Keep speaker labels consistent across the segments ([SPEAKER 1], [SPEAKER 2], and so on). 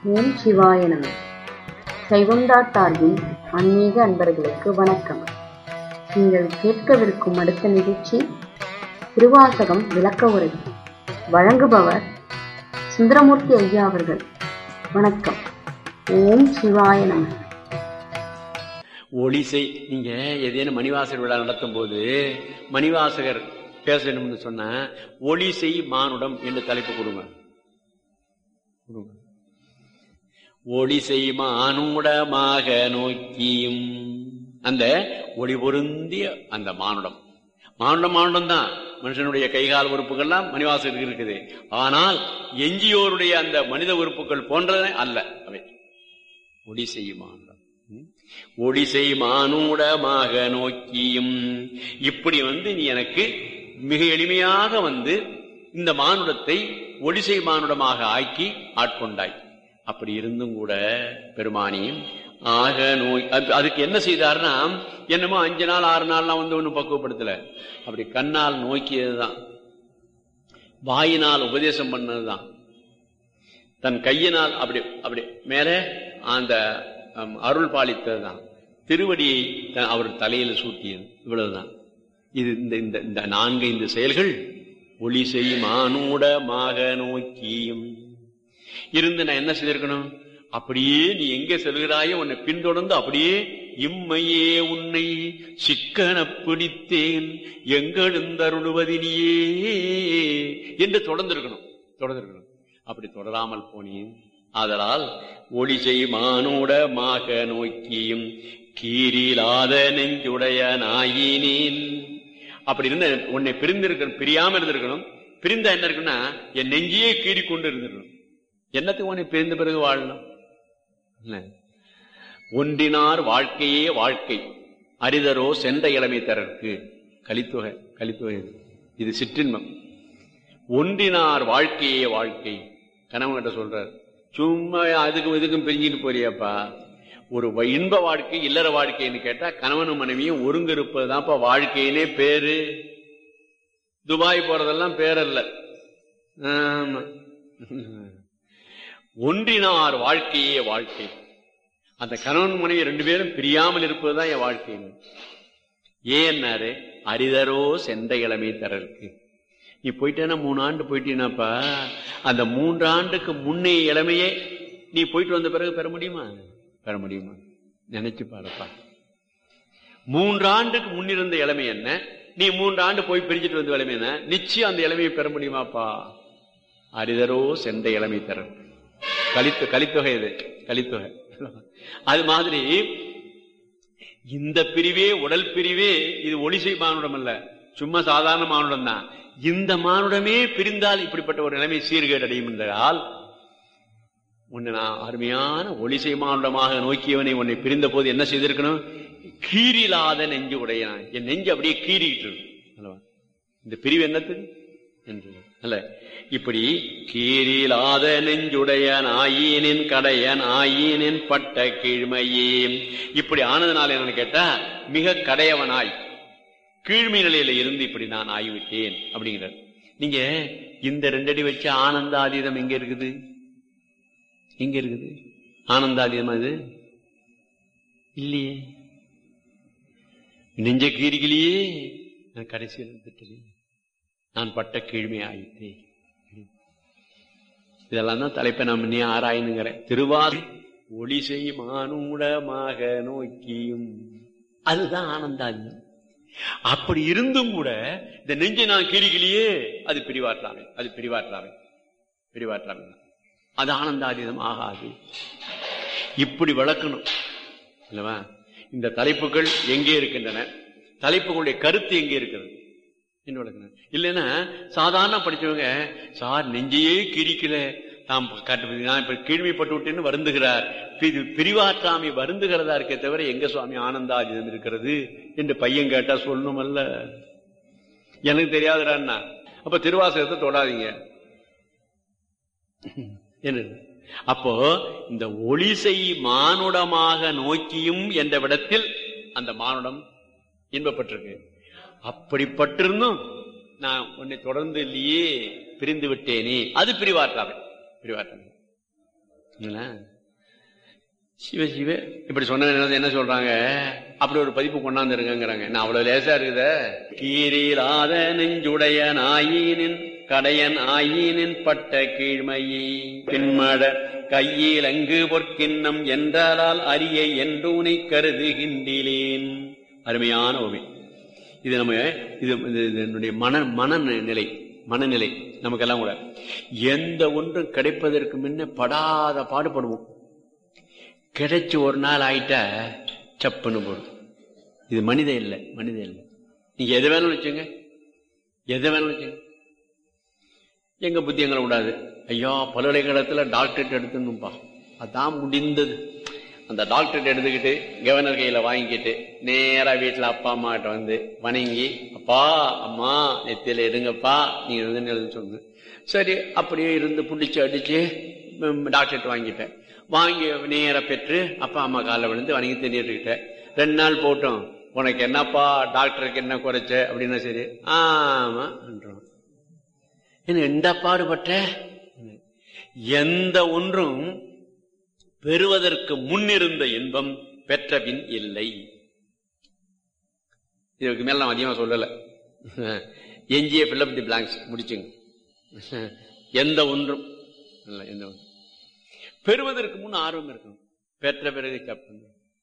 [SPEAKER 1] ஓம் சிவாய நம சைவம்டா சார்பின் ஆன்மீக அன்பர்களுக்கு வணக்கம் நீங்கள் கேட்கவிருக்கும் அடுத்த நிகழ்ச்சி திருவாசகம் விளக்க உரை வழங்குபவர் சுந்தரமூர்த்தி ஐயா அவர்கள் வணக்கம் ஓம் சிவாய நம
[SPEAKER 2] ஒளிசை நீங்க ஏதேனும் மணிவாசகர் விழா நடத்தும் போது மணிவாசகர் பேசணும்னு சொன்னா ஒளிசை மானுடம் என்று தலைப்பு கொடுங்க கொடுங்க. ஒளிசை மானுடமாக நோக்கியும் அந்த ஒளி பொருந்திய அந்த மானுடம் மானுடம் மானுடம் தான் மனுஷனுடைய கைகால் உறுப்புகள்லாம் மணிவாசகருக்கு இருக்குது ஆனால் எஞ்சியோருடைய அந்த மனித உறுப்புகள் போன்றன அல்ல அவை ஒளி செய்யும் மானுடம் ம்? ஒளி செய் மானுடமாக நோக்கியும் இப்படி வந்து நீ எனக்கு மிக எளிமையாக வந்து இந்த மானுடத்தை ஒளிசை மானுடமாக ஆக்கி ஆட்கொண்டாய் அப்படி இருந்தும் கூட பெருமானி ஆக நோய் அது- அதுக்கு என்ன செய்தார்னா என்னமோ அஞ்சு நாள் ஆறு நாள்லாம் வந்து ஒன்றும் பக்குவப்படுத்தல அப்படி கண்ணால் நோக்கியதுதான் வாயினால் உபதேசம் பண்ணதுதான் தன் கையினால் அப்படி அப்படி மேலே அந்த அம், அருள் பாலித்ததுதான் திருவடியை த- அவர் தலையில் சூட்டியது இவ்வளவுதான் இது இந்த இந்த இந்த நான்கு இந்த செயல்கள் ஒளி செய்யும் மானுடமாக நோக்கியும் இருந்து நான் என்ன செய்திருக்கணும் அப்படியே நீ எங்க செல்கிறாயோ உன்னை பின்தொடர்ந்து அப்படியே இம்மையே உன்னை சிக்கன பிடித்தேன் எங்கெழுந்தருளுவதினியே என்று தொடர்ந்திருக்கணும் தொடர்ந்திருக்கணும் அப்படி தொடராமல் போனேன் ஆதலால் ஒளிசை மானுடமாக நோக்கியும் கீரிலாத நெஞ்சுடைய நாயினேன் அப்படி இருந்த உன்னை பிரிந்திருக்கணும் பிரியாம இருந்திருக்கணும் பிரிந்தா என்ன இருக்குன்னா என் நெஞ்சியே கீறி கொண்டு இருந்திருக்கணும் என்னத்துக்கு உன்னை பிரிந்த பிறகு வாழணும் இல்ல? ஒன்றினார் வாழ்க்கையே வாழ்க்கை அரிதரோ சென்ற இளமை தரற்கு கலித்தொகை கலித்தொகை இது. இது சிற்றின்பம் ஒன்றினார் வாழ்க்கையே வாழ்க்கை கணவன் கிட்ட சொல்றார் சும்மா அதுக்கும் இதுக்கும் பிரிஞ்சுட்டு போறியாப்பா ஒரு வ- இன்ப வாழ்க்கை இல்லற வாழ்க்கைன்னு கேட்டா கணவனும் மனைவியும் ஒருங்க இருப்பதுதான்ப்பா வாழ்க்கையினே பேரு துபாய் போறதெல்லாம் பேரல்ல ஆமா ஒன்றினார் வாழ்க்கையே வாழ்க்கை அந்த கணவன் மனைவி ரெண்டு பேரும் பிரியாமல் இருப்பதுதான் என் வாழ்க்கை ஏன்னாரு அரிதரோ சென்ற இளமை தரருக்கு நீ போயிட்டேன்னா மூணு ஆண்டு போயிட்டீனாப்பா அந்த மூன்று ஆண்டுக்கு முன்னே இளமையே நீ போயிட்டு வந்த பிறகு பெற முடியுமா பெற முடியுமா நினைச்சு பாருப்பா மூன்று ஆண்டுக்கு முன்னிருந்த இளமை என்ன நீ மூன்று ஆண்டு போய் பிரிஞ்சிட்டு வந்த இளமை என்ன நிச்சயம் அந்த இளமையை பெற முடியுமாப்பா அரிதரோ சென்ற இளமை தரன் கலித்து கலித்தொகை இது கலித்தொகை அது மாதிரி இந்த பிரிவே உடல் பிரிவே இது ஒளிசை மானுடம் அல்ல சும்மா சாதாரண மானுடம் தான் இந்த மானுடமே பிரிந்தால் இப்படிப்பட்ட ஒரு நிலைமை சீர்கேடு அடையும் என்றால் உன்னை நான் அருமையான ஒளிசை மானுடமாக நோக்கியவனை உன்னை பிரிந்த போது என்ன செய்திருக்கணும் கீரிலாத நெஞ்சு உடையனான் என் நெஞ்சு அப்படியே கீறிட்டு இருக்கு. அல்லவா? இந்த பிரிவு என்னத்துக்கு என்று அல்ல இப்படி கீரிலாத நெஞ்சுடையன் ஆயினின் கடையன் ஆயினின் பட்ட கீழ்மையே இப்படி ஆனதுனால என்னன்னு கேட்டா மிக கடையவனாய் கீழ்மை நிலையில இருந்து இப்படி நான் ஆகிவிட்டேன் அப்படிங்கிறார் நீங்க இந்த ரெண்டடி வச்சு ஆனந்தாதீதம் எங்க இருக்குது எங்க இருக்குது ஆனந்தாதீதம் அது இல்லையே நெஞ்ச கீரிகளையே நான் கடைசியில் இருந்துட்டேன் நான் பட்ட கீழ்மை ஆயிட்டேன் இதெல்லாம் தான் தலைப்பை நான் முன்னே ஆராயணுங்கிறேன் திருவாதி ஒளி செய்யுமானூடமாக நோக்கியும் அதுதான் ஆனந்தாதியம் அப்படி இருந்தும் கூட இந்த நெஞ்சை நான் கீரிகளையே அது பிரிவாற்றாமை அது பிரிவாற்றாமை பிரிவாற்றாமை அது ஆனந்தாதீதம் ஆகாது இப்படி விளக்கணும் இல்லவா இந்த தலைப்புகள் எங்கே இருக்கின்றன தலைப்புகளுடைய கருத்து எங்கே இருக்கிறது என்ன விளக்கணும் இல்லைன்னா சாதாரண படிச்சவங்க சார் நெஞ்சையே கிரிக்கல தாம் கட்டு- நான் இப்ப கீழ்மைப்பட்டு விட்டேன்னு வருந்துகிறார் இது பிரிவாற்றாமை வருந்துகிறதா இருக்கே தவிர எங்க சுவாமி ஆனந்தாஜிதம் இருக்கிறது என்று பையன் கேட்டா சொல்லணுமல்ல எனக்கு தெரியாதுடான்னா அப்ப திருவாசகத்தை தொடாதீங்க என்ன அப்போ இந்த ஒளிசை மானுடமாக நோக்கியும் என்ற விடத்தில் அந்த மானுடம் இன்பப்பட்டிருக்கு அப்படிப்பட்டிருந்தும் நான் உன்னை தொடர்ந்து இல்லையே பிரிந்து விட்டேனே அது பிரிவாற்றாமை பிரிவாற்றாமை இல்லைங்களா? சிவ சிவ இப்படி சொன்ன என்ன சொல்றாங்க அப்படி ஒரு பதிப்பு கொண்டாந்து இருங்கிறாங்க நான் அவ்வளவு லேசா இருக்குத கீரிலாத நெஞ்சுடைய நாயினின் கடையன் ஆயினின் பட்ட கீழ்மையே பின்மட கையில் அங்கு பொற்கிண்ணம் என்றால் அரிய என்றூனை கருதுகின்றேன் அருமையான ஓமை இது நம்ம இது இது- இது என்னுடைய மன மனநிலை மனநிலை நமக்கெல்லாம் கூட எந்த ஒன்றும் கிடைப்பதற்கு முன்ன படாத பாடுபடுவோம் கிடைச்சு ஒரு நாள் ஆயிட்டா சப்புன்னு போடும் இது மனித இல்லை மனித இல்லை நீங்க எதை வேணாலும் வச்சுங்க எதை வேணாலும் வச்சுங்க எங்க புத்தி எங்களை விடாது ஐயா பல்கலைக்கழகத்துல டாக்டரேட் எடுத்துணும்பா அதான் முடிந்தது அந்த டாக்டரேட் எடுத்துக்கிட்டு கவர்னர் கையில வாங்கிக்கிட்டு நேரா வீட்டுல அப்பா அம்மா கிட்ட வந்து வணங்கி அப்பா அம்மா நெத்தியில எடுங்கப்பா நீங்க வந்து எழுதுன்னு சொன்னது சரி அப்படியே இருந்து புடிச்சு அடிச்சு ம், டாக்டரேட் வாங்கிட்டேன் வாங்கி நேர பெற்று அப்பா அம்மா காலில் விழுந்து வணங்கி தின்னுட்டுக்கிட்டேன் ரெண்டு நாள் போட்டோம் உனக்கு என்னப்பா டாக்டருக்கு என்ன குறைச்ச அப்படின்னா சரி ஆமா என்றோம் என்ன எந்த பாடுபட்ட எந்த ஒன்றும் பெறுவதற்கு முன்னிருந்த இன்பம் பெற்ற பின் இல்லை இதுக்கு மேல நான் அதிகமா சொல்லல எஞ்சிய பில்லப் தி பிளாங்க்ஸ் முடிச்சுங்க எந்த ஒன்றும் இல்ல எந்த ஒன்றும் பெறுவதற்கு முன் ஆர்வம் இருக்கணும் பெற்ற பிறகு கப்பன்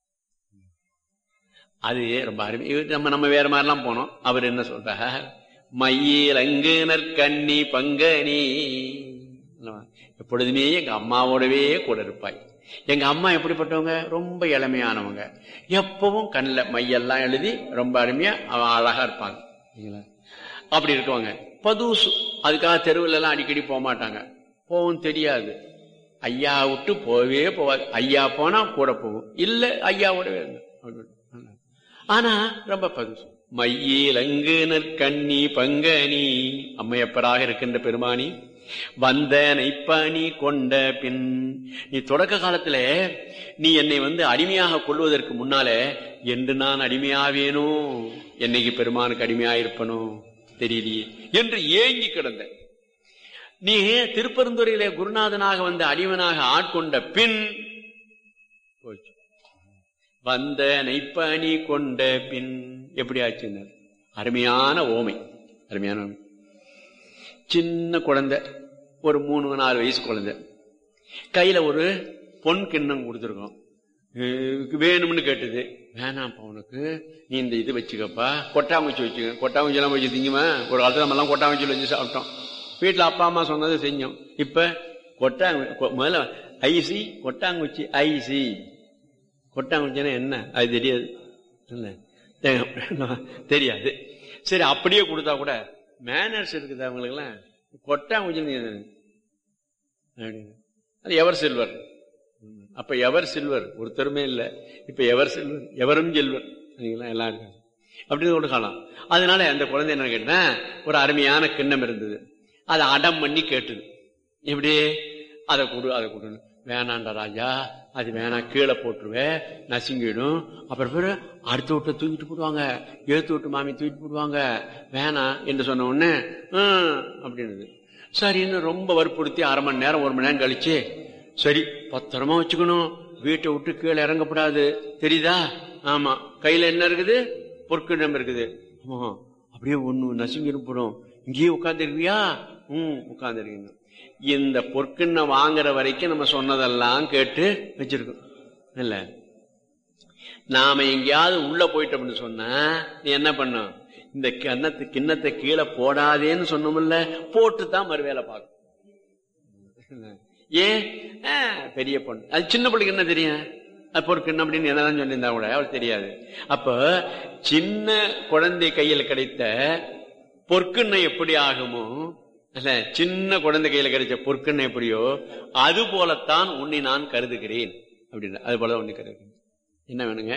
[SPEAKER 2] அது ரொம்ப அருமை இது நம்ம நம்ம வேற மாதிரிலாம் போனோம் அவர் என்ன சொல்றார் மையில் அங்கு நற்கண்ணி பங்கனி அல்லவா? எப்பொழுதுமே எங்க அம்மாவோடவே கூட இருப்பாய் எங்க அம்மா எப்படிப்பட்டவங்க ரொம்ப இளமையானவங்க எப்பவும் கண்ணில் மையெல்லாம் எழுதி ரொம்ப அருமையா அவ அழகா இருப்பாங்க சரிங்களா? அப்படி இருக்கவங்க பதுசு அதுக்காக தெருவுல எல்லாம் அடிக்கடி போக மாட்டாங்க போவும் தெரியாது ஐயா விட்டு போவே போவாது ஐயா போனா கூட போகும் இல்ல ஐயாவோடவே இருந்தோம். அப்படி. ஆனா ரொம்ப பதுசு மையில் அங்கு நற்கண்ணி பங்கனி அம்மையப்பராக இருக்கின்ற பெருமானி வந்த நைப்பணி கொண்ட பின் நீ தொடக்க காலத்துல நீ என்னை வந்து அடிமையாக கொள்வதற்கு முன்னாலே என்று நான் அடிமையாவேனோ என்னைக்கு பெருமானுக்கு அடிமையாயிருப்பனோ தெரியலையே என்று ஏங்கி கிடந்த நீ திருப்பெருந்துறையிலே குருநாதனாக வந்த அடிவனாக ஆட்கொண்ட பின் போச்சு வந்த நைப்பணி கொண்ட பின் எப்படி ஆச்சுன்னு அருமையான ஓமை அருமையான ஓமை சின்ன குழந்தை ஒரு மூணு நாலு வயசு குழந்தை கையில ஒரு பொன் கிண்ணம் கொடுத்துருக்கோம் அஹ் வேணும்னு கேட்டது வேணாம்ப்பா உனக்கு நீ இந்த இது வச்சுக்கப்பா கொட்டாங்குச்சி வச்சுக்க கொட்டாங்குச்சி எல்லாம் வச்சு திங்குமா ஒரு காலத்துல நம்ம எல்லாம் கொட்டாங்குச்சியில் வச்சு சாப்பிட்டோம் வீட்டுல அப்பா அம்மா சொன்னதை செஞ்சோம் இப்ப கொட்டாங்கு கொ- முதல்ல ஐசி கொட்டாங்குச்சி ஐசி கொட்டாங்குச்சின்னா என்ன அது தெரியாது இல்ல தெ- தெரியாது சரி அப்படியே கொடுத்தா கூட மேனர்ஸ் இருக்குது அவங்களுக்குலாம் கொட்டாங்குச்சி அது எவர் சில்வர் அப்ப எவர் சில்வர் ஒருத்தருமே இல்ல இப்ப எவர் சில்வர் எவரும் சில்வர் சரிங்களா எல்லாம் இருக்காங்க அப்படின்னு ஒரு காலம் அதனால அந்த குழந்தை என்ன கேட்டா ஒரு அருமையான கிண்ணம் இருந்தது அதை அடம் பண்ணி கேட்டுது எப்படி அதை கொடு அதை கொடுன்னு வேணாண்டா ராஜா அது வேணாம் கீழே போட்டுருவேன் நசுங்கிடும் அப்புறம் பிறகு அடுத்த வீட்டை தூக்கிட்டு போடுவாங்க எழுத்து விட்டு மாமி தூக்கிட்டு போடுவாங்க வேணாம் என்று சொன்ன உடனே "ம்" அப்படின்னுது சரின்னு ரொம்ப வற்புறுத்தி அரை மணி நேரம் ஒரு மணி நேரம் கழிச்சு சரி பத்திரமா வச்சுக்கணும் வீட்டை விட்டு கீழே இறங்கக்கூடாது தெரியுதா ஆமா கையில என்ன இருக்குது பொற்கிடம் இருக்குது ஆமா அப்படியே ஒண்ணு நசுங்கி போடும் இங்கேயே உட்கார்ந்துருக்கியா ம் உட்கார்ந்துருக்கீங்க இந்த பொற்கிண்ணம் வாங்குற வரைக்கும் நம்ம சொன்னதெல்லாம் கேட்டு வச்சிருக்கோம் இல்ல நாம எங்கேயாவது உள்ள போயிட்டோம்னு சொன்னா நீ என்ன பண்ணும் இந்த கிண்ணத்து கிண்ணத்தை கீழே போடாதேன்னு சொன்னோம்ல போட்டு தான் மறுவேலை பார்க்கும் ஏன் ஆ, பெரிய பொண்ணு அது சின்ன பிள்ளைக்கு என்ன தெரியும் அது பொறுக்கணும் அப்படின்னு என்னதான் சொல்லியிருந்தா கூட அவளுக்கு தெரியாது அப்ப சின்ன குழந்தை கையில் கிடைத்த பொற்குண்ணை எப்படி ஆகுமோ அல்ல சின்ன குழந்தை கையில கிடைச்ச பொற்குண்ணை எப்படியோ அது போலத்தான் உன்னை நான் கருதுகிறேன் அப்படின்னு அது போல உன்னை கருதுகிறேன் என்ன வேணுங்க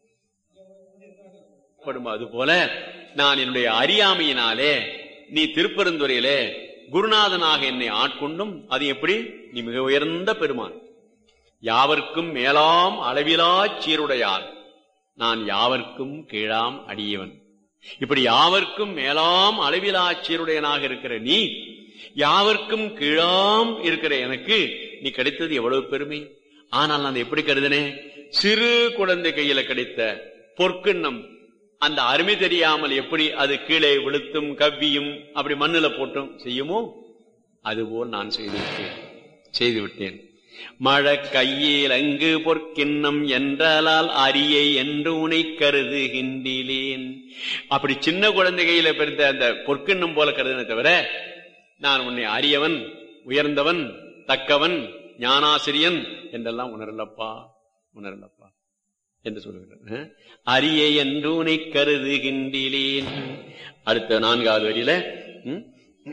[SPEAKER 2] படும் அது போல நான் என்னுடைய அறியாமையினாலே நீ திருப்பெருந்துறையிலே குருநாதனாக என்னை ஆட்கொண்டும் அது எப்படி நீ மிக உயர்ந்த பெருமான் யாவர்க்கும் மேலாம் அளவிலா சீருடையார் நான் யாவர்க்கும் கீழாம் அடியவன் இப்படி யாவர்க்கும் மேலாம் அளவிலா சீருடையனாக இருக்கிற நீ யாவர்க்கும் கீழாம் இருக்கிற எனக்கு நீ கிடைத்தது எவ்வளவு பெருமை ஆனால் நான் எப்படி கருதினேன் சிறு குழந்தை கையில கிடைத்த பொற்கிண்ணம் அந்த அருமை தெரியாமல் எப்படி அது கீழே விழுத்தும் கவ்வியும் அப்படி மண்ணுல போட்டும் செய்யுமோ அதுபோல் நான் செய்து விட்டேன் செய்து விட்டேன் மழ கையில் அங்கு பொற்கிண்ணம் என்றால் அரியை என்று உனை கருதுகின்றேன் அப்படி சின்ன குழந்தை கையில பிறந்த அந்த பொற்கிண்ணம் போல கருதுனே தவிர நான் உன்னை அரியவன் உயர்ந்தவன் தக்கவன் ஞானாசிரியன் என்றெல்லாம் உணரலப்பா உணரலப்பா என்று சொல்லுகிறார் அரிய என்று உனை கருதுகின்றேன் அடுத்த நான்காவது வரியில ம்,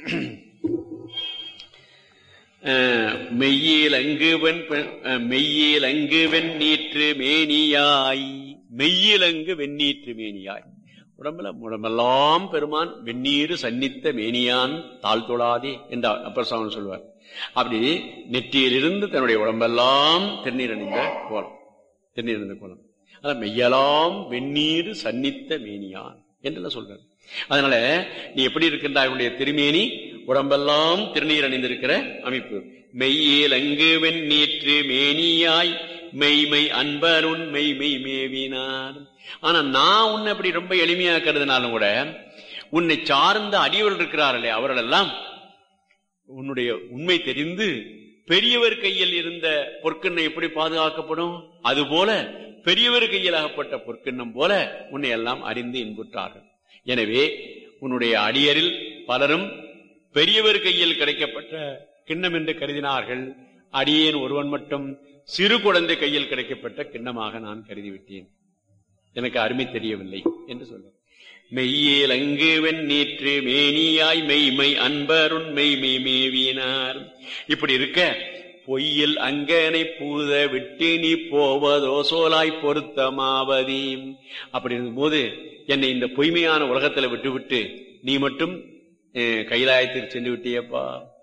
[SPEAKER 2] அஹ், மெய்யில் அங்கு வெண் பெ- அஹ், மெய்யில் அங்கு வெண்ணீற்று மேனியாய் மெய்யில் அங்கு வெண்ணீற்று மேனியாய் உடம்புல உடம்பெல்லாம் பெருமான் வெந்நீர் சன்னித்த மேனியான் தாழ் தொழாதே என்று அப்பர் சாமன் சொல்வார் அப்படி நெற்றியிலிருந்து தன்னுடைய உடம்பெல்லாம் திருநீர் அணிந்த கோலம் திருநீர் அணிந்த கோலம் அதான் மெய்யலாம் வெந்நீர் சன்னித்த மேனியான் என்றெல்லாம் சொல்றார் அதனால நீ எப்படி இருக்கின்றாய் உன்னுடைய திருமேனி உடம்பெல்லாம் திருநீர் அணிந்திருக்கிற அமைப்பு மெய்யில் அங்கு வெண்ணீற்று மேனியாய் மெய்மை அன்பருண் மெய்மை மேவினார் ஆனா நான் உன்னை அப்படி ரொம்ப எளிமையாக்குறதுனாலும் கூட உன்னை சார்ந்த அடியவர்கள் இருக்கிறார்களே அவர்களெல்லாம் உன்னுடைய உண்மை தெரிந்து பெரியவர் கையில் இருந்த பொற்கிண்ணம் எப்படி பாதுகாக்கப்படும் அதுபோல பெரியவர் கையில் அகப்பட்ட பொற்கிண்ணம் போல உன்னை எல்லாம் அறிந்து இன்புற்றார்கள் எனவே உன்னுடைய அடியரில் பலரும் பெரியவர் கையில் கிடைக்கப்பட்ட கிண்ணம் என்று கருதினார்கள் அடியேன் ஒருவன் மட்டும் சிறு குழந்தை கையில் கிடைக்கப்பட்ட கிண்ணமாக நான் கருதிவிட்டேன் எனக்கு அருமை தெரியவில்லை என்று சொல்ல மெய்யேல் அங்கு வெண்ணீற்று மேனியாய் மெய்மை அன்பருண் மெய்மை மேவினார் இப்படி இருக்க பொய்யில் அங்கனை பூத விட்டு நீ போவதோ சோலாய் பொருத்தமாவதி அப்படி இருக்கும்போது என்னை இந்த பொய்மையான உலகத்துல விட்டு விட்டு நீ மட்டும் அஹ், கைலாயத்திற்கு சென்று விட்டியப்பா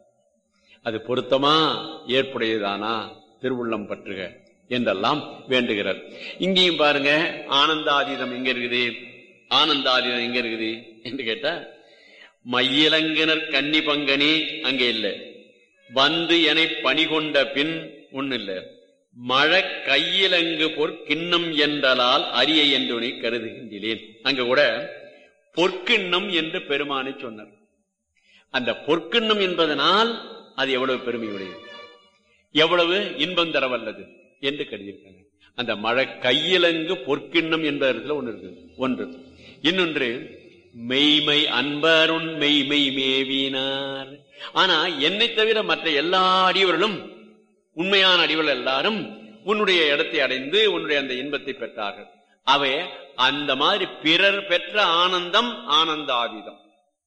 [SPEAKER 2] அது பொருத்தமா ஏற்புடையதானா திருவுள்ளம் பற்றுக என்றெல்லாம் வேண்டுகிறார் இங்கேயும் பாருங்க ஆனந்தாதீதம் எங்க இருக்குது ஆனந்தாதீதம் எங்க இருக்குது என்று கேட்டா மையிலங்கினர் கன்னி பங்கனி அங்கே இல்ல வந்து என பணி கொண்ட பின் ஒண்ணு இல்ல மழை கையிலங்கு பொற்கிண்ணம் என்றலால் அரிய என்று கருதுகின்றேன் அங்க கூட பொற்கிண்ணம் என்று பெருமானை சொன்னார் அந்த பொற்கிண்ணம் என்பதனால் அது எவ்வளவு பெருமையுடையது எவ்வளவு இன்பம் தரவல்லது என்று கருதியிருக்காங்க அந்த மழை கையிலங்கு பொற்கிண்ணம் என்ற இடத்துல ஒன்று இருக்கு ஒன்று இன்னொன்று மெய்மை அன்பருண் மெய்மை மேவினார் ஆனா என்னை தவிர மற்ற எல்லா அடியவர்களும் உண்மையான அடிவர்கள் எல்லாரும் உன்னுடைய இடத்தை அடைந்து உன்னுடைய அந்த இன்பத்தை பெற்றார்கள் அவை அந்த மாதிரி பிறர் பெற்ற ஆனந்தம் ஆனந்தாதீதம்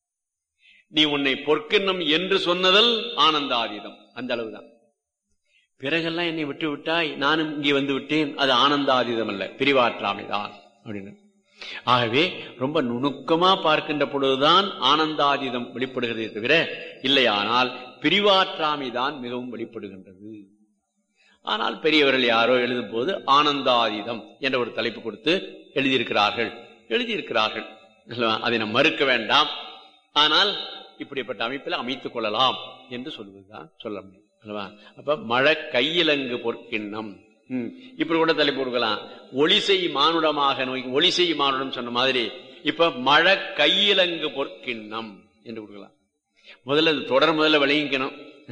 [SPEAKER 2] நீ உன்னை பொற்கிண்ணம் என்று சொன்னதல் ஆனந்தாதீதம் அந்த அளவுதான் பிறகெல்லாம் என்னை விட்டு விட்டாய் நானும் இங்கே வந்து விட்டேன் அது ஆனந்தாதீதம் அல்ல பிரிவாற்றாமைதான் அப்படின்னு ஆகவே ரொம்ப நுணுக்கமா பார்க்கின்ற பொழுதுதான் ஆனந்தாதீதம் வெளிப்படுகிறதே தவிர இல்லையானால் பிரிவாற்றாமைதான் மிகவும் வெளிப்படுகின்றது ஆனால் பெரியவர்கள் யாரோ எழுதும் போது ஆனந்தாதீதம் என்ற ஒரு தலைப்பு கொடுத்து எழுதியிருக்கிறார்கள் எழுதியிருக்கிறார்கள் அல்லவா? அதை நாம் மறுக்க வேண்டாம் ஆனால் இப்படிப்பட்ட அமைப்பில் அமைத்துக் கொள்ளலாம் என்று சொல்வதுதான் சொல்ல முடியும் அல்லவா அப்ப மழை கையிலங்கு பொற்கிண்ணம் ம், இப்படி கூட தலைப்பு கொடுக்கலாம் ஒளிசை மானுடமாக நோய் ஒளிசை மானுடம் சொன்ன மாதிரி இப்ப மழை கையிலங்கு பொற்கிண்ணம் என்று கொடுக்கலாம் முதல்ல இது தொடர் முதல்ல விளங்கிக்கணும்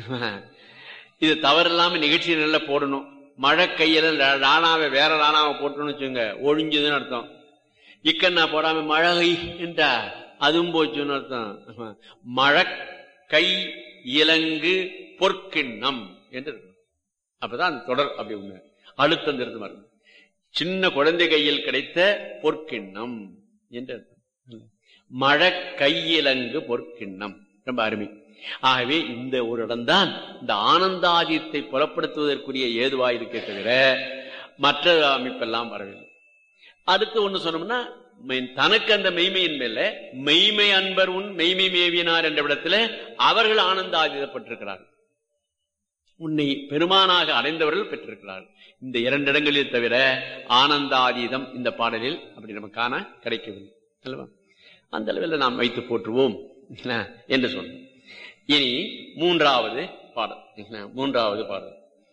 [SPEAKER 2] இது தவறில்லாம நிகழ்ச்சி நல்லா போடணும் மழை கையில ரா- ராணாவை வேற ராணாவை போட்டோம்னு வச்சுங்க ஒழிஞ்சதுன்னு அர்த்தம் இக்கண்ணா போடாம மழை என்றா அதுவும் போச்சுன்னு அர்த்தம் மழை கை இலங்கு பொற்கிண்ணம் என்று இருக்கணும் அப்பதான் அந்த தொடர் அப்படி ஒண்ணு அழுத்தம் திருத்தம் இருக்கும் சின்ன குழந்தை கையில் கிடைத்த பொற்கிண்ணம் என்று அர்த்தம் மழை கையிலங்கு பொற்கிண்ணம் ரொம்ப அருமை ஆகவே இந்த ஒரு இடம்தான் இந்த ஆனந்தாதியத்தை புலப்படுத்துவதற்குரிய ஏதுவாயிருக்கே தவிர மற்ற அமைப்பெல்லாம் வரவில்லை அடுத்து ஒண்ணு சொன்னோம்னா மெய்- தனக்கு அந்த மெய்மையின் மேல மெய்மை அன்பர் உன் மெய்மை மேவினார் என்ற இடத்துல அவர்கள் ஆனந்தாதிதப்பட்டிருக்கிறார்கள் உன்னை பெருமானாக அடைந்தவர்கள் பெற்றிருக்கிறார்கள் இந்த இரண்டு இடங்களில் தவிர ஆனந்தாதீதம் இந்த பாடலில் அப்படி நம்ம காண கிடைக்கவில்லை அல்லவா அந்த அளவில் நாம் வைத்து போற்றுவோம் என்ன? என்று சொன்னோம் இனி மூன்றாவது பாடல் என்ன? மூன்றாவது பாடல்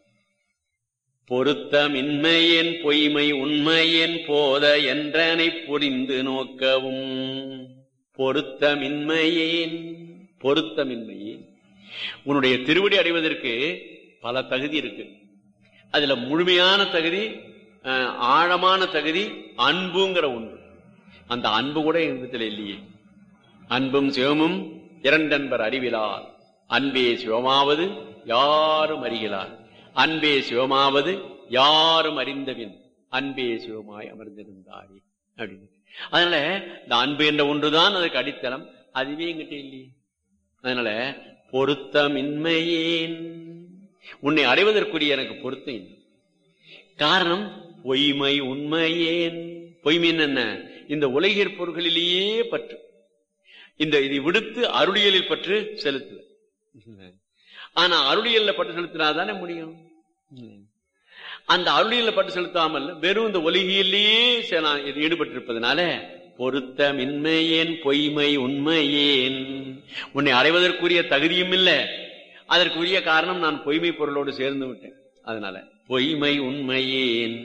[SPEAKER 2] பொருத்தமின்மையேன் பொய்மை உண்மையேன் போத என்றனை புரிந்து நோக்கவும் பொருத்தமின்மையேன் பொருத்தமின்மையேன் உன்னுடைய திருவடி அடைவதற்கு பல தகுதி இருக்கு அதுல முழுமையான தகுதி அஹ், ஆழமான தகுதி அன்புங்கிற ஒன்று அந்த அன்பு கூட எங்கத்தில் இல்லையே அன்பும் சிவமும் இரண்டன்பர் அறிவிலார் அன்பே சிவமாவது யாரும் அறிகிறார் அன்பே சிவமாவது யாரும் அறிந்தவின் அன்பே சிவமாய் அமர்ந்திருந்தாரே அப்படின்னு அதனால இந்த அன்பு என்ற ஒன்றுதான் அதுக்கு அடித்தளம் அதுவே எங்கிட்ட இல்லையே அதனால பொருத்தமின்மையேன் உன்னை அடைவதற்குரிய எனக்கு பொருத்தம் இல்லை காரணம் பொய்மை உண்மையேன் பொய்மைன்னு என்ன இந்த உலகியற் பொருள்களிலேயே பற்று இந்த இதை விடுத்து அருளியலில் பற்று செலுத்து ஆனா அருளியல்ல பட்டு செலுத்தினாதானே முடியும் அந்த அருளியல்ல பட்டு செலுத்தாமல் வெறும் இந்த ஒலிகியிலேயே சே- நான் இது ஈடுபட்டிருப்பதனால பொருத்தமின்மையேன் பொய்மை உண்மையேன் உன்னை அடைவதற்குரிய தகுதியும் இல்லை அதற்குரிய காரணம் நான் பொய்மை பொருளோடு சேர்ந்து விட்டேன் அதனால பொய்மை உண்மையேன்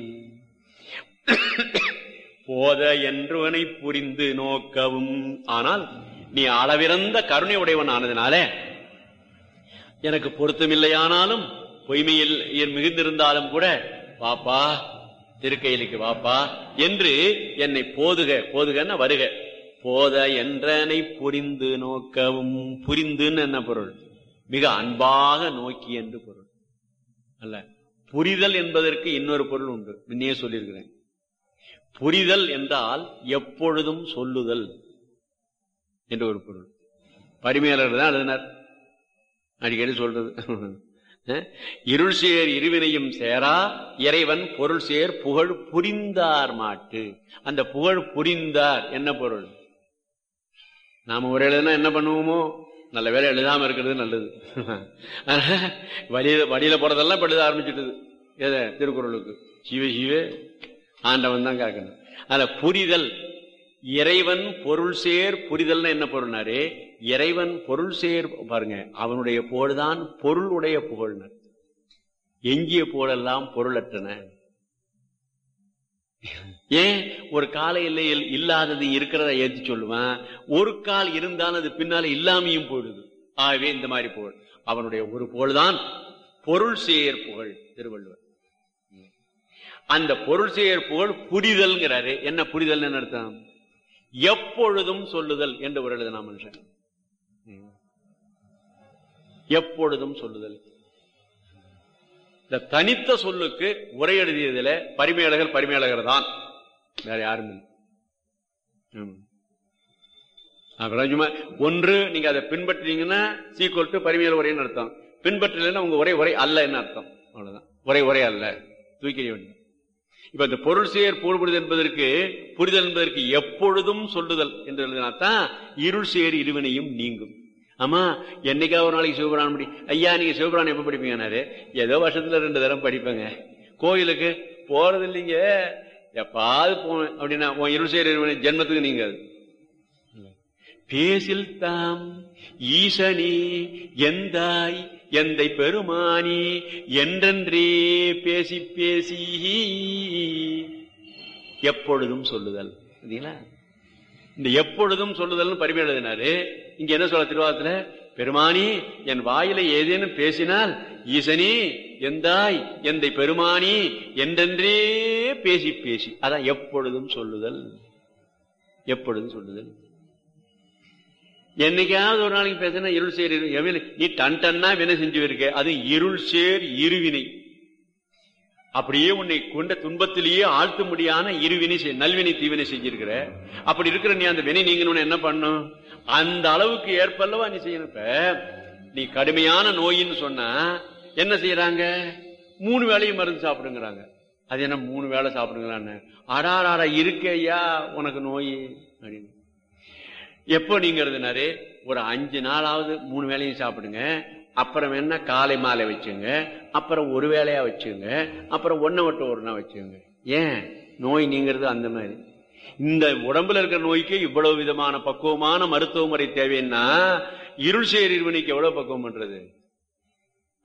[SPEAKER 2] போத என்றுவனை புரிந்து நோக்கவும் ஆனால் நீ அளவிறந்த கருணை உடையவன் ஆனதுனால எனக்கு பொருத்தமில்லையானாலும் பொய்மையில் என் மிகுந்திருந்தாலும் கூட வாப்பா திருக்கையிலுக்கு வாப்பா என்று என்னை போதுக போதுகன்னா வருக போத என்றனை புரிந்து நோக்கவும் புரிந்துன்னு என்ன பொருள் மிக அன்பாக நோக்கி என்று பொருள் அல்ல புரிதல் என்பதற்கு இன்னொரு பொருள் உண்டு முன்னே சொல்லியிருக்கிறேன் புரிதல் என்றால் எப்பொழுதும் சொல்லுதல் என்று ஒரு பொருள் பரிமையாளர் தான் எழுதினார் அடிக்கடி சொல்றது அஹ், இருள் சேர் இருவினையும் சேரா இறைவன் பொருள் சேர் புகழ் புரிந்தார் மாட்டு அந்த புகழ் புரிந்தார் என்ன பொருள் நாம ஒரு எழுதுனா என்ன பண்ணுவோமோ நல்ல வேலை எழுதாம இருக்கிறது நல்லது அதனால வழியில வழியில போறதெல்லாம் இப்ப எழுத ஆரம்பிச்சுட்டுது எதை திருக்குறளுக்கு சிவ சிவ ஆண்டவன் தான் கேட்கணும் அதுல புரிதல் இறைவன் பொருள் சேர் புரிதல்னா என்ன பொருள்னாரு இறைவன் பொருள் சேர் பாருங்க அவனுடைய புகழ்தான் பொருள் உடைய புகழ்னர் எஞ்சிய புகழெல்லாம் பொருளற்றன ஏன் ஒரு கால எல்லையில் இல்லாதது இருக்கிறத ஏத்தி சொல்லுவான் ஒரு கால் இருந்தாலும் அது பின்னால இல்லாமையும் போயிடுது ஆகவே இந்த மாதிரி புகழ் அவனுடைய ஒரு புகழ்தான் பொருள் சேர் புகழ் திருவள்ளுவர் அந்த பொருள் சேர் புகழ் புரிதல்ங்கிறாரு என்ன புரிதல் அர்த்தம் எப்பொழுதும் சொல்லுதல் என்று ஒரு எழுதினா மனுஷன் எப்பொழுதும் சொல்லுதல் இந்த தனித்த சொல்லுக்கு உரை எழுதியதுல பரிமையாளர்கள் பரிமையாளர்கள் தான் வேற யாரும் இல்லை ஆமா. அப்புறம் சும்மா ஒன்று நீங்க அதை பின்பற்றீங்கன்னா சீக்குவல் டு பரிமையாளர் உரைன்னு அர்த்தம் பின்பற்றலைன்னா உங்க உரை உரை அல்ல என்ன அர்த்தம் அவ்வளவுதான் உரை உரை அல்ல தூக்கிட வேண்டும் இப்ப இந்த பொருள் சேர் போடுபடுதல் என்பதற்கு புரிதல் என்பதற்கு எப்பொழுதும் சொல்லுதல் என்று எழுதினாத்தான் இருள் சேர் இருவினையும் நீங்கும் ஆமா என்னைக்கா ஒரு நாளைக்கு சிவபுராணம் படி ஐயா நீங்க சிவபுராணம் எப்ப படிப்பீங்கன்னாரு ஏதோ வருஷத்துல ரெண்டு தரம் படிப்பேங்க கோயிலுக்கு போறது இல்லைங்க எப்பாவது போவேன் அப்படின்னா உன் இருள் சேர் இருவினை ஜென்மத்துக்கு நீங்க அது பேசில் தாம் ஈசனே எந்தாய் எந்தை பெருமானி என்றென்றே பேசி பேசி எப்பொழுதும் சொல்லுதல் சரிங்களா இந்த எப்பொழுதும் சொல்லுதல்னு பரிமை எழுதினாரு இங்க என்ன சொல்ல திருவாரத்துல பெருமானி என் வாயில ஏதேனும் பேசினால் ஈசனே எந்தாய் எந்தை பெருமானி என்றென்றே பேசி பேசி அதான் எப்பொழுதும் சொல்லுதல் எப்பொழுதும் சொல்லுதல் என்னைக்காவது ஒரு நாளைக்கு பேசினா இருள் சேர் இரு- எவ்வளவு- நீ டன் டன்னா வினை செஞ்சு இருக்க அது இருள் சேர் இருவினை அப்படியே உன்னை கொண்ட துன்பத்திலேயே ஆழ்த்த முடியான இருவினை செய்- நல்வினை தீவினை செஞ்சிருக்கிற அப்படி இருக்கிற நீ அந்த வினை நீங்கணும்னு என்ன பண்ணும் அந்த அளவுக்கு ஏற்பல்லவா நீ செய்யணும் இப்ப நீ கடுமையான நோயின்னு சொன்னா என்ன செய்யறாங்க மூணு வேளையும் மருந்து சாப்பிடுங்கிறாங்க அது என்ன மூணு வேளை சாப்பிடுங்களான்னு அடாராடா இருக்கே ஐயா உனக்கு நோய் அப்படின்னு எப்போ நீங்க எழுதினாரு ஒரு அஞ்சு நாளாவது மூணு வேளையும் சாப்பிடுங்க அப்புறம் என்ன காலை மாலை வச்சுங்க அப்புறம் ஒரு வேளையா வச்சுங்க அப்புறம் ஒன்ன விட்டு ஒரு நாள் வச்சுங்க ஏன் நோய் நீங்கிறது அந்த மாதிரி இந்த உடம்புல இருக்கிற நோய்க்கு இவ்வளவு விதமான பக்குவமான மருத்துவ முறை தேவைன்னா இருள் சேர் இருவனைக்கு எவ்வளவு பக்குவம் பண்றது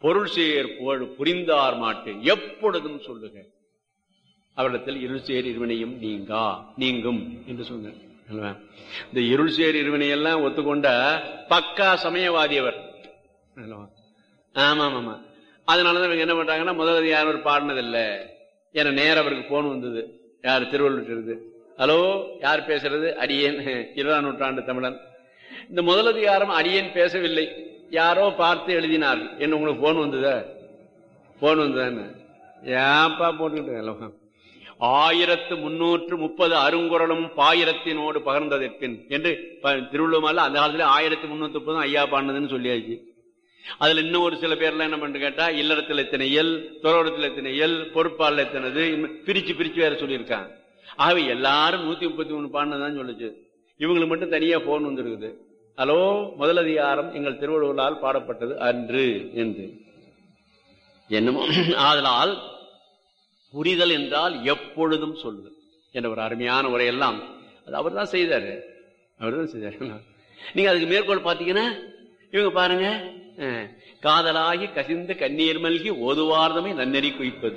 [SPEAKER 2] பொருள் சேர் புகழ் புரிந்தார் மாட்டு எப்பொழுதும் சொல்லுக அவரிடத்தில் இருள் சேர் இருவினையும் நீங்கா நீங்கும் என்று சொன்னார் அல்லவா? இந்த இருள் சேர் இருவினை எல்லாம் ஒத்துக்கொண்ட பக்கா சமயவாதி அவர் அல்லவா? ஆமா ஆமா அதனாலதான் இவங்க என்ன பண்றாங்கன்னா முதல்ல யாரும் அவர் பாடினதில்ல ஏன்னா நேரம் அவருக்கு போன் வந்தது யார் திருவள்ளுவர் இருந்து ஹலோ யார் பேசுறது அடியேன் இருபதாம் நூற்றாண்டு தமிழன் இந்த முதலதிகாரம் அடியேன் பேசவில்லை யாரோ பார்த்து எழுதினார்கள் என்ன உங்களுக்கு போன் வந்ததா போன் வந்ததான்னு ஏன்பா போட்டுக்கிட்டு ஆயிரத்து முன்னூற்று முப்பது அருங்குறளும் பாயிரத்தினோடு பகர்ந்ததற்பின் என்று ப- திருவள்ளுவர்ல அந்த காலத்துல ஆயிரத்தி முன்னூத்தி முப்பதும் ஐயா பாடினதுன்னு சொல்லியாச்சு அதுல இன்னும் ஒரு சில பேர்லாம் என்ன பண்ணு கேட்டா இல்லறத்துல எத்தனை இயல் துறவரத்துல எத்தனை இயல் பொறுப்பாளர் எத்தனது இன்னும் பிரிச்சு பிரிச்சு வேற சொல்லியிருக்காங்க ஆகவே எல்லாரும் நூத்தி முப்பத்தி மூணு பாடினதான் சொல்லுச்சு இவங்களுக்கு மட்டும் தனியா போன் வந்திருக்குது ஹலோ முதலதிகாரம் எங்கள் திருவள்ளுவரால் பாடப்பட்டது அன்று என்று என்னமோ ஆதலால் புரிதல் என்றால் எப்பொழுதும் சொல்லுதல் என்ற ஒரு அருமையான உரையெல்லாம் அது அவர் தான் செய்தாரு அவர் தான் செய்தாரு நீங்க அதுக்கு மேற்கோள் பார்த்தீங்கன்னா இவங்க பாருங்க அஹ், காதலாகி கசிந்து கண்ணீர் மல்கி ஓதுவார்தமை நன்னெறி குவிப்பது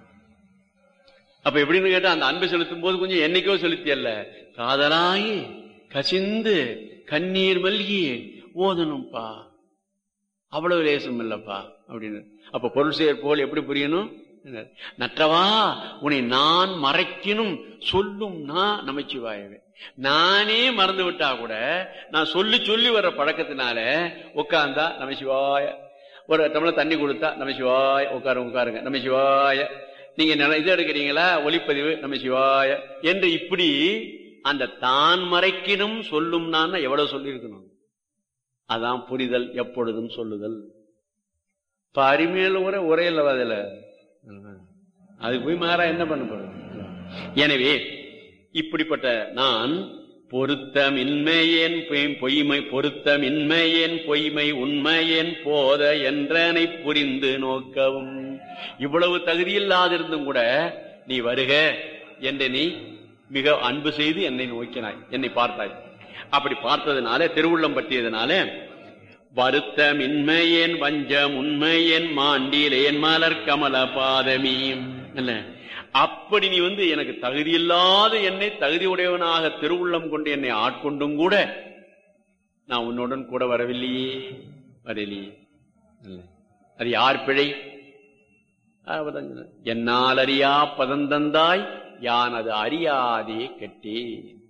[SPEAKER 2] அப்ப எப்படின்னு கேட்டா அந்த அன்பு செலுத்தும் போது கொஞ்சம் என்னைக்கோ செலுத்தியல்ல காதலாகி கசிந்து கண்ணீர் மல்கி ஓதணும்பா அவ்வளவு லேசம் இல்லப்பா அப்படின்னு அப்ப பொருள் செயற் போல் எப்படி புரியணும் நற்றவா உன்னை நான் மறைக்கணும் சொல்லும் நான் நமச்சிவாயவே நானே மறந்து விட்டா கூட நான் சொல்லி சொல்லி வர்ற பழக்கத்தினால உட்கார்ந்தா நமசிவாய ஒரு டம்ளர் தண்ணி கொடுத்தா நமசிவாய உட்காருங்க உட்காருங்க நமசிவாய நீங்க நில- இது எடுக்கிறீங்களா ஒளிப்பதிவு நமசிவாய என்று இப்படி அந்த தான் மறைக்கணும் சொல்லும் நான் எவ்வளவு சொல்லியிருக்கணும் அதான் புரிதல் எப்பொழுதும் சொல்லுதல் இப்ப அருமையில உரை உரையில அதுல அது போய் மாறா என்ன பண்ண போறது எனவே இப்படிப்பட்ட நான் பொருத்தமின்மையேன் பொய்- பொய்மை பொருத்தமின்மையேன் பொய்மை உண்மையேன் போத என்றனை புரிந்து நோக்கவும் இவ்வளவு தகுதியில்லாதிருந்தும் கூட நீ வருக என்று நீ மிக அன்பு செய்து என்னை நோக்கினாய் என்னை பார்த்தாய் அப்படி பார்த்ததுனால திருவுள்ளம் பற்றியதுனால வருத்தமின்மையேன் வஞ்சம் உண்மையேன் மாண்டிலேன் மலர் கமல பாதமீம் இல்ல அப்படி நீ வந்து எனக்கு தகுதியில்லாத என்னை தகுதி உடையவனாக திருவுள்ளம் கொண்டு என்னை ஆட்கொண்டும் கூட நான் உன்னுடன் கூட வரவில்லையே வரலையே இல்ல. அது யார் பிழை அவர்தான் சொன்னார். என்னால் அறியா பதந்தந்தாய் யான் அது அறியாதே கெட்டே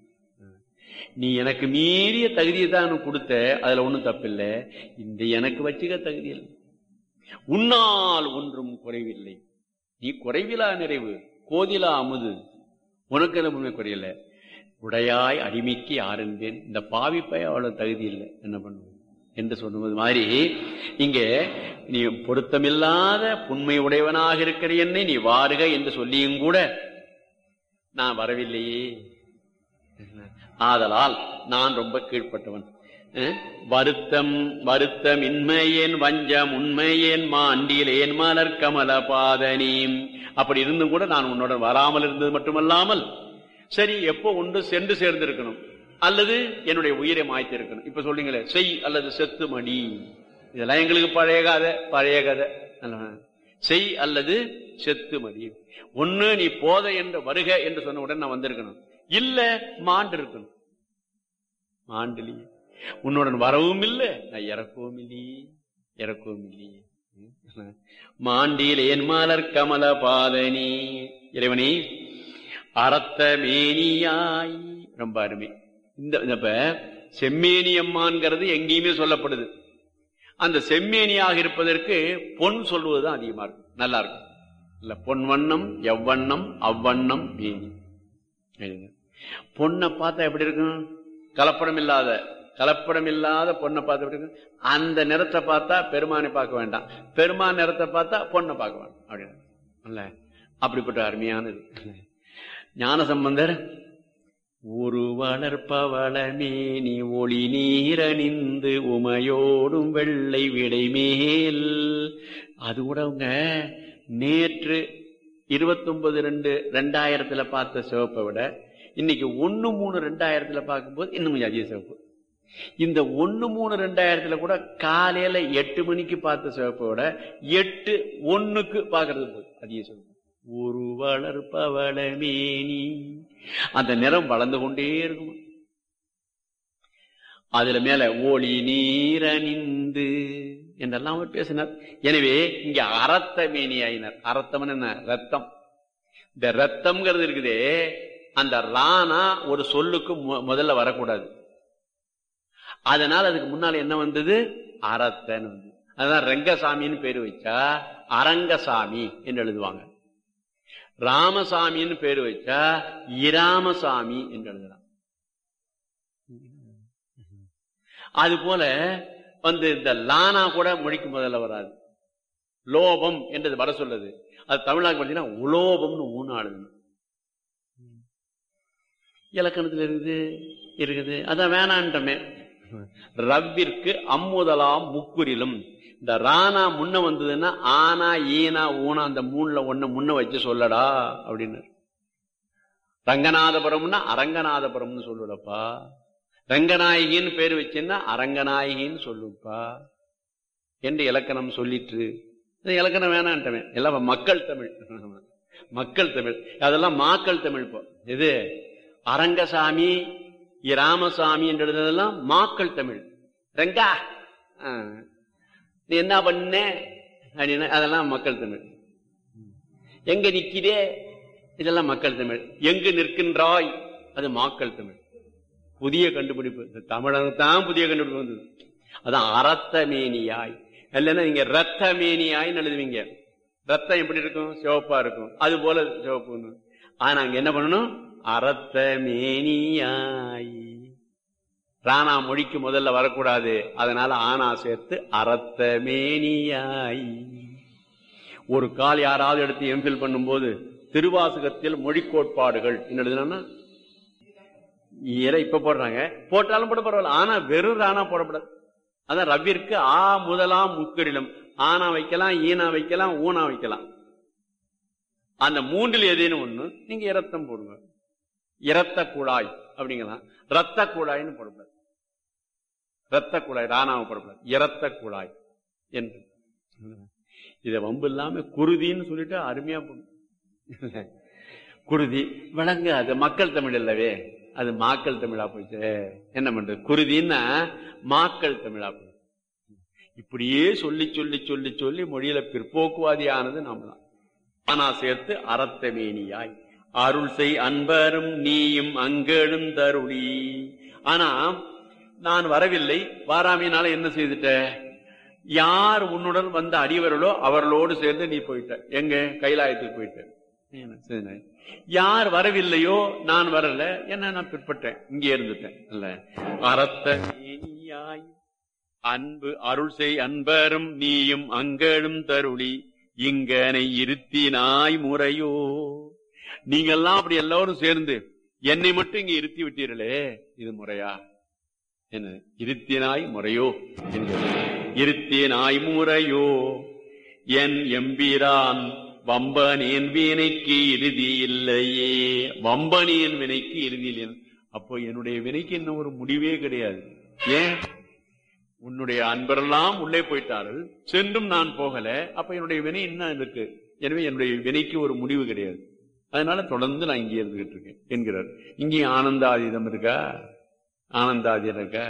[SPEAKER 2] நீ எனக்கு மீறிய தகுதியை தான் எனக்கு கொடுத்த அதுல ஒண்ணும் தப்பில்லை இந்த எனக்கு வச்சுக்க தகுதி இல்லை உன்னால் ஒன்றும் குறைவில்லை நீ குறைவிலா நிறைவு கோதிலா அமுது உனக்கு எல்லாம் உண்மை குறையல உடையாய் அடிமைக்கு யாருந்தேன் இந்த பாவிப்பை அவ்வளவு தகுதி இல்லை என்ன பண்ணுவது என்று சொன்னது மாதிரி இங்கே நீ பொருத்தமில்லாத புண்மை உடையவனாக இருக்கிற என்னை நீ வாருக என்று சொல்லியும் கூட நான் வரவில்லையே ஆதலால் நான் ரொம்ப கீழ்ப்பட்டவன் அஹ், வருத்தம் வருத்தம் இன்மையேன் வஞ்சம் உண்மையேன் மாண்டிலேன் மலர் கமல பாதனீம் அப்படி இருந்தும் கூட நான் உன்னுடன் வராமல் இருந்தது மட்டுமல்லாமல் சரி எப்போ ஒன்று சென்று சேர்ந்திருக்கணும் அல்லது என்னுடைய உயிரை மாய்த்து இருக்கணும் இப்ப சொல்றீங்களே செய் அல்லது செத்து மடி இதெல்லாம் எங்களுக்கு பழைய கதை பழைய கதை அல்லவா? செய் அல்லது செத்து மடி ஒண்ணு நீ போத என்று வருக என்று சொன்ன உடனே நான் வந்திருக்கணும் இல்ல மாண்டு இருக்கணும் மாண்டிலி உன்னுடன் வரவும் இல்லை நான் இறக்கவும் இல்லையே இறக்கவும் இல்லையே ம். மாண்டில் என் மலர் கமல பாதனி இறைவனே அறத்த மேனியாய் ரொம்ப அருமை இந்த இந்த இப்ப செம்மேனி அம்மான்கிறது எங்கேயுமே சொல்லப்படுது அந்த செம்மேனியாக இருப்பதற்கு பொன் சொல்லுவதுதான் அதிகமா இருக்கும் நல்லா இருக்கும் இல்ல பொன் வண்ணம் எவ்வண்ணம் அவ்வண்ணம் மேனி எழுதுங்க. பொண்ணை பார்த்தா எப்படி இருக்கும் கலப்படம் இல்லாத கலப்படம் இல்லாத பொண்ணை பார்த்து எப்படி இருக்கும் அந்த நிறத்தை பார்த்தா பெருமானை பார்க்க வேண்டாம் பெருமான் நிறத்தை பார்த்தா பொண்ணை பார்க்க வேண்டாம் அப்படின்னு இல்ல அப்படிப்பட்ட அருமையானது ஞான சம்பந்தர் ஒரு வளர்ப்பவளமே நீ ஒளி நீரணிந்து உமையோடும் வெள்ளை விடை மேல் அது கூட அவங்க நேற்று இருபத்தொன்பது ரெண்டு ரெண்டாயிரத்துல பார்த்த சிவப்பை விட இன்னைக்கு ஒன்னு மூணு ரெண்டாயிரத்துல பார்க்கும்போது இன்னும் கொஞ்சம் அதிக சிவப்பு இந்த ஒன்னு மூணு ரெண்டாயிரத்துல கூட காலையில எட்டு மணிக்கு பார்த்த சிவப்போட எட்டு ஒண்ணுக்கு பாக்குறது போய் அதிக சொல்லுங்க ஒரு வளர்ப்பவளமேனி அந்த நிறம் வளர்ந்து கொண்டே இருக்கும் அதுல மேல ஒளி நீரணிந்து என்றெல்லாம் அவர் பேசினார் எனவே இங்க அரத்த மேனி ஆயினார் அரத்தம் என்ன ரத்தம் இந்த ரத்தம்ங்கிறது இருக்குதே அந்த ரானா ஒரு சொல்லுக்கு முதல்ல வரக்கூடாது அதனால அதுக்கு முன்னால என்ன வந்தது அறத்தன்னு வந்து அதுதான் ரெங்கசாமின்னு பேரு வச்சா அரங்கசாமி என்று எழுதுவாங்க ராமசாமின்னு பேரு வச்சா இராமசாமி என்று எழுதலாம் அது போல வந்து இந்த லானா கூட மொழிக்கு முதல்ல வராது லோபம் என்றது வர சொல்லுது அது தமிழ்நாடு பார்த்தீங்கன்னா உலோபம்னு ஊனாடுது இலக்கணத்தில் இருக்குது இருக்குது அதான் வேணான்ட்டமே ரவ்விற்கு அம்முதலாம் முக்குரிலும் இந்த ராணா முன்ன வந்ததுன்னா ஆனா ஈனா ஊனா அந்த மூணுல ஒண்ணு முன்ன வச்சு சொல்லடா அப்படின்னு ரங்கநாதபுரம்னா அரங்கநாதபுரம்னு சொல்லுடப்பா ரங்கநாயகின்னு பேர் வச்சுன்னா அரங்கநாயகின்னு சொல்லுப்பா என்று இலக்கணம் சொல்லிட்டு இலக்கணம் வேணான்ட்டவன் எல்லாம் மக்கள் தமிழ் மக்கள் தமிழ் அதெல்லாம் மாக்கள் தமிழ் இப்போ இது அரங்கசாமி ராமசாமி என்று எழுதுனதெல்லாம் மாக்கள் தமிழ் ரெங்கா நீ என்ன பண்ண அப்படின்னா அதெல்லாம் மக்கள் தமிழ் எங்க நிக்கிறே இதெல்லாம் மக்கள் தமிழ் எங்கு நிற்கின்றாய் அது மாக்கள் தமிழ் புதிய கண்டுபிடிப்பு தமிழனுக்கு தான் புதிய கண்டுபிடிப்பு வந்தது அதான் அரத்த மேனியாய் இல்லைன்னா நீங்க ரத்த மேனியாய் எழுதுவீங்க ரத்தம் எப்படி இருக்கும் சிவப்பா இருக்கும் அது போல சிவப்பு ஆனா அங்க என்ன பண்ணணும் அறத்த மேனியாய் ராணா மொழிக்கு முதல்ல வரக்கூடாது அதனால ஆனா சேர்த்து அறத்த மேனியாய் ஒரு கால் யாராவது எடுத்து எம்பில் பண்ணும்போது திருவாசகத்தில் மொழி கோட்பாடுகள் என்ன எழுதுனா இப்ப போடுறாங்க போட்டாலும் போட பரவாயில்ல ஆனா வெறும் ராணா போடக்கூடாது அதான் ரவ்விற்கு ஆ முதலாம் முக்கரிலும் ஆனா வைக்கலாம் ஈனா வைக்கலாம் ஊனா வைக்கலாம் அந்த மூன்றில் ஏதேனும் ஒண்ணு நீங்க இரத்தம் போடுங்க இரத்த குழாய் அப்படிங்கலாம் ரத்த குழாய்னு போடக்கூடாது ரத்த குழாய் ராணாவை போடக்கூடாது இரத்த குழாய் என்று இத வம்பு இல்லாம குருதின்னு சொல்லிட்டு அருமையா போடும் குருதி விளங்கு அது மக்கள் தமிழ் இல்லவே அது மாக்கள் தமிழா போயிட்டு என்ன பண்றது குருதின்னா மாக்கள் தமிழா போயிட்டு இப்படியே சொல்லி சொல்லி சொல்லி சொல்லி மொழியில பிற்போக்குவாதியானது நாம தான் ஆனா சேர்த்து அறத்தமேனியாய் அருள் செய் அன்பரும் நீயும் அங்கெழும் தருளி ஆனா நான் வரவில்லை வாராமையினால என்ன செய்துட்ட யார் உன்னுடன் வந்த அடியவர்களோ அவர்களோடு சேர்ந்து நீ போயிட்ட எங்க கைலாயத்துக்கு போயிட்ட யார் வரவில்லையோ நான் வரல என்ன நான் பிற்பட்டேன் இங்கே இருந்துட்டேன் இல்ல அறத்த மேனியாய் அன்பு அருள் செய் அன்பரும் நீயும் அங்கெழும் தருளி இங்கனை இருத்தினாய் முறையோ நீங்கெல்லாம் அப்படி எல்லாரும் சேர்ந்து என்னை மட்டும் இங்க இருத்தி விட்டீர்களே இது முறையா என்ன இருத்தினாய் முறையோ இருத்தினாய் முறையோ என் எம்பிரான் வம்பனியன் வினைக்கு இறுதி இல்லையே வம்பனியன் வினைக்கு இறுதி இல்லை அப்போ என்னுடைய வினைக்கு என்ன ஒரு முடிவே கிடையாது ஏன் உன்னுடைய அன்பரெல்லாம் உள்ளே போயிட்டார்கள் சென்றும் நான் போகல அப்ப என்னுடைய வினை என்ன இருக்கு எனவே என்னுடைய வினைக்கு ஒரு முடிவு கிடையாது அதனால தொடர்ந்து நான் இங்கே இருந்துகிட்டு இருக்கேன் என்கிறார் இங்கேயும் ஆனந்தாதீதம் இருக்கா ஆனந்தாதீதம் இருக்கா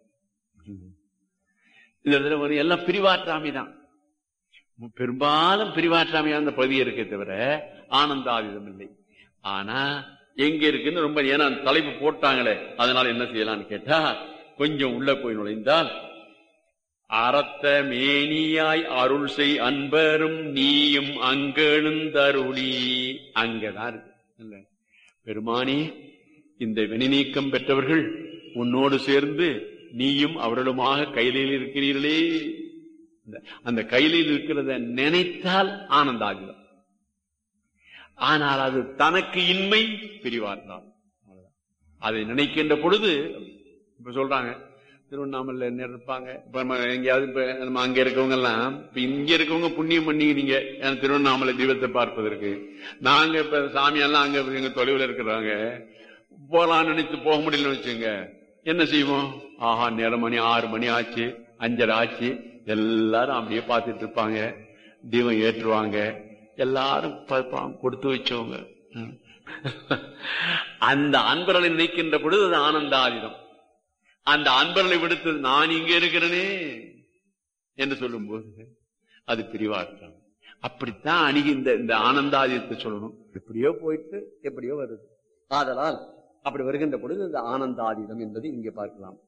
[SPEAKER 2] இந்த இடத்துல ஒரு எல்லாம் பிரிவாற்றாமை தான் பெரும்பாலும் பிரிவாற்றாமையா அந்த பகுதி இருக்கே தவிர ஆனந்தாதீதம் இல்லை ஆனா எங்க இருக்குன்னு ரொம்ப ஏன்னா தலைப்பு போட்டாங்களே அதனால என்ன செய்யலாம்னு கேட்டா கொஞ்சம் உள்ள போய் நுழைந்தால் அறத்த மேனியாய் அருள் செய் அன்பரும் நீயும் அங்கெழுந்தருளி அங்கதான் இருக்கு பெருமானி இந்த வினை நீக்கம் பெற்றவர்கள் உன்னோடு சேர்ந்து நீயும் அவர்களுமாக கையிலில் இருக்கிறீர்களே அந்த கையிலில் இருக்கிறத நினைத்தால் ஆனந்தாகிதம் ஆனால் அது தனக்கு இன்மை பிரிவார்தான் அதை நினைக்கின்ற பொழுது இப்ப சொல்றாங்க திருவண்ணாமலை என்ன இருப்பாங்க இப்ப நம்ம எங்கேயாவது இப்ப நம்ம அங்க இருக்கவங்க எல்லாம் இப்ப இங்க இருக்கவங்க புண்ணியம் பண்ணிக்கிறீங்க திருவண்ணாமலை தீபத்தை பார்ப்பதற்கு நாங்க இப்ப சாமியெல்லாம் அங்க எங்க தொலைவில் இருக்கிறாங்க போலாம்னு நினைச்சு போக முடியலன்னு வச்சுங்க என்ன செய்வோம் ஆஹா நேரம் மணி ஆறு மணி ஆச்சு அஞ்சரை ஆச்சு எல்லாரும் அப்படியே பார்த்துட்டு இருப்பாங்க தீபம் ஏற்றுவாங்க எல்லாரும் பார்ப்பாங்க கொடுத்து வச்சவங்க ம். அந்த அன்பர்களை நினைக்கின்ற பொழுது அது ஆனந்தாதிதம் அந்த அன்பர்களை விடுத்து நான் இங்க இருக்கிறேனே என்று சொல்லும்போது அது பிரிவார்த்தம் அப்படித்தான் அணுகி இந்த இந்த ஆனந்தாதியத்தை சொல்லணும் எப்படியோ போயிட்டு எப்படியோ வருது ஆதலால் அப்படி வருகின்ற பொழுது இந்த ஆனந்தாதீதம் என்பது இங்கே பார்க்கலாம்